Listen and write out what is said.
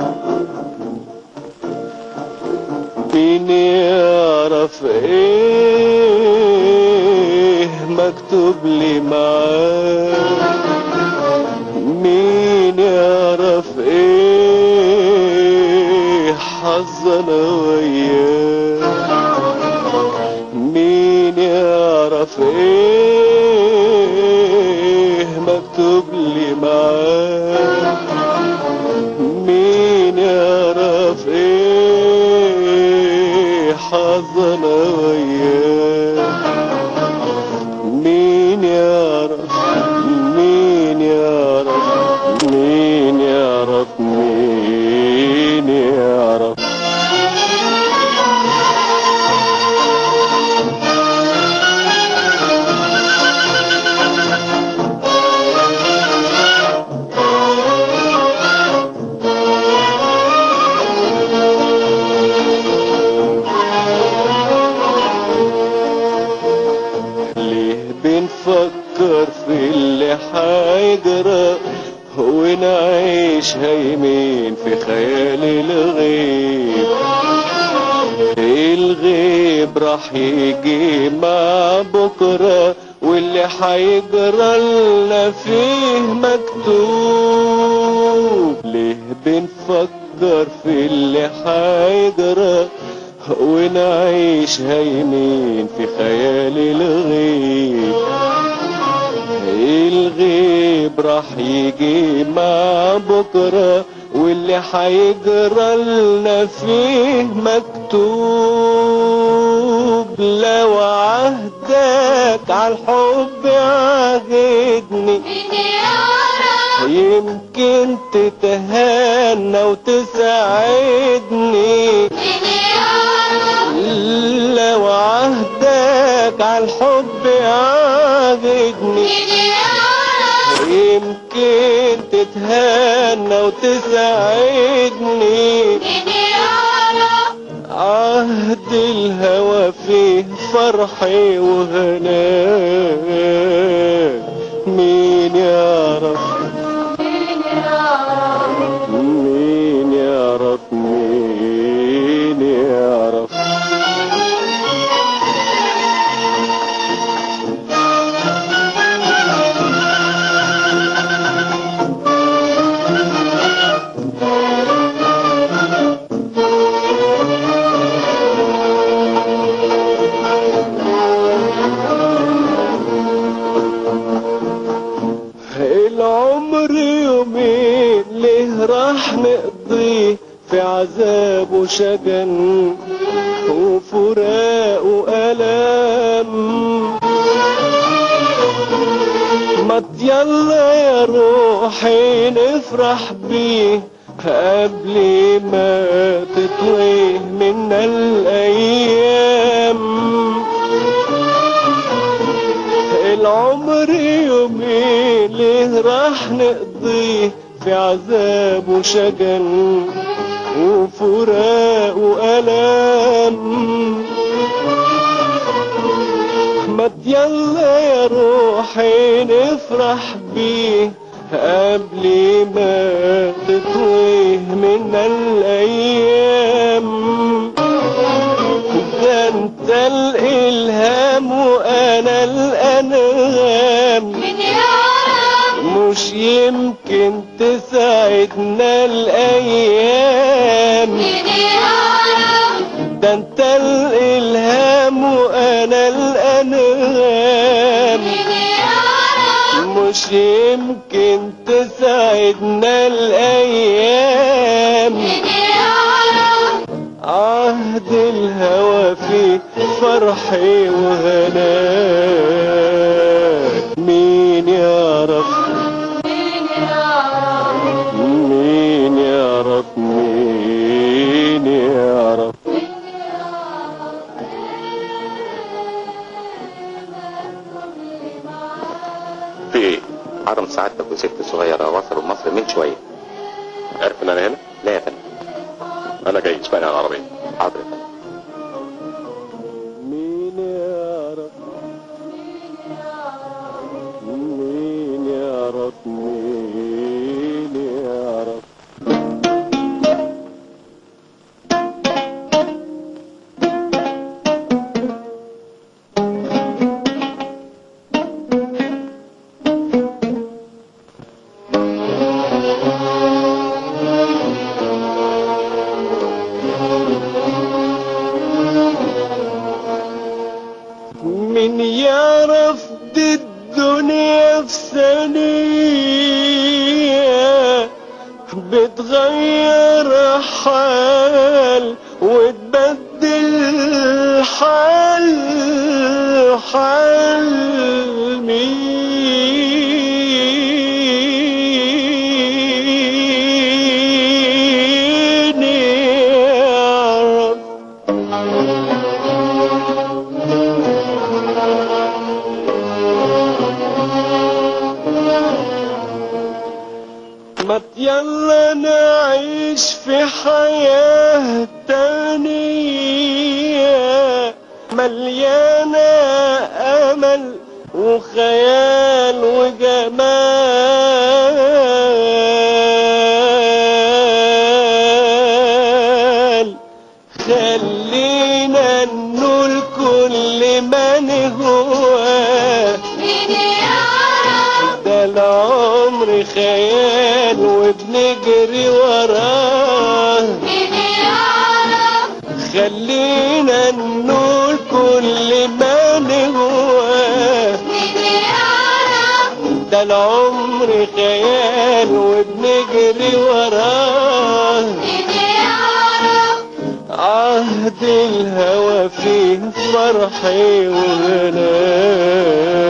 مين يعرف ايه مكتوب لي معاه مين يعرف ايه حظنا وياه مين يعرف ايه مكتوب لي معاه مين يعرف ايه حظنا وياه مين يعرف مين يعرف مين يعرف مين يعرف ليه بنفكر في اللي حيجرى ونعيش هايمين في خيال الغيب الغيب راح يجي مع بكرة واللي حيجرى لنا فيه مكتوب ليه بنفكر في اللي حيجرى ونعيش هايمين في خيال الغيب الغيب راح يجي مع بكرة واللي حيجرى لنا فيه مكتوب لو عهدك عالحب عهدني يمكن تتهنى وتساعدني لو عهدك عالحب عاهدني يمكن تتهنى وتساعدني عهد الهوى فيه فرحي وهناك مين يعرف مين يعرف مين يعرف العمر يومين ليه راح نقضيه في عذاب وشجن وفراق وألم ما يلا يا روحي نفرح بيه قبل ما تطويه منا الأيام العمر يومين ليه راح نقضيه في عذاب وشجن وفراق وألم ما يلا يا روحي نفرح بيه قبل ما تطويه منا الأيام ده انت الإلهام وأنا الأنغام مش يمكن تساعدنا الأيام ده انت الإلهام وأنا الأنغام مش يمكن تساعدنا الأيام عهد الهوى في فرحي وهناك مين يعرف مين يعرف مين يعرف في ايه؟ عرم سعادتك وست صغيرة وصلوا مصر من شوية عارف ان انا هنا؟ لا يا فندم انا جاي اسمعني على العربية حاضر يا فندم مين يعرف مين يعرف مين يعرف حال وتبدل حال حال مين يعرف ما يلا نعيش في حياة تانية مليانة أمل وخيال وجمال خلينا نقول كل من هو مين يعرف ده العمر خيال وبنجري وراه مين يعرف خلينا نقول كل من هو مين يعرف ده العمر خيال وبنجري وراه مين يعرف عهد الهوى فيه فرحي وغناه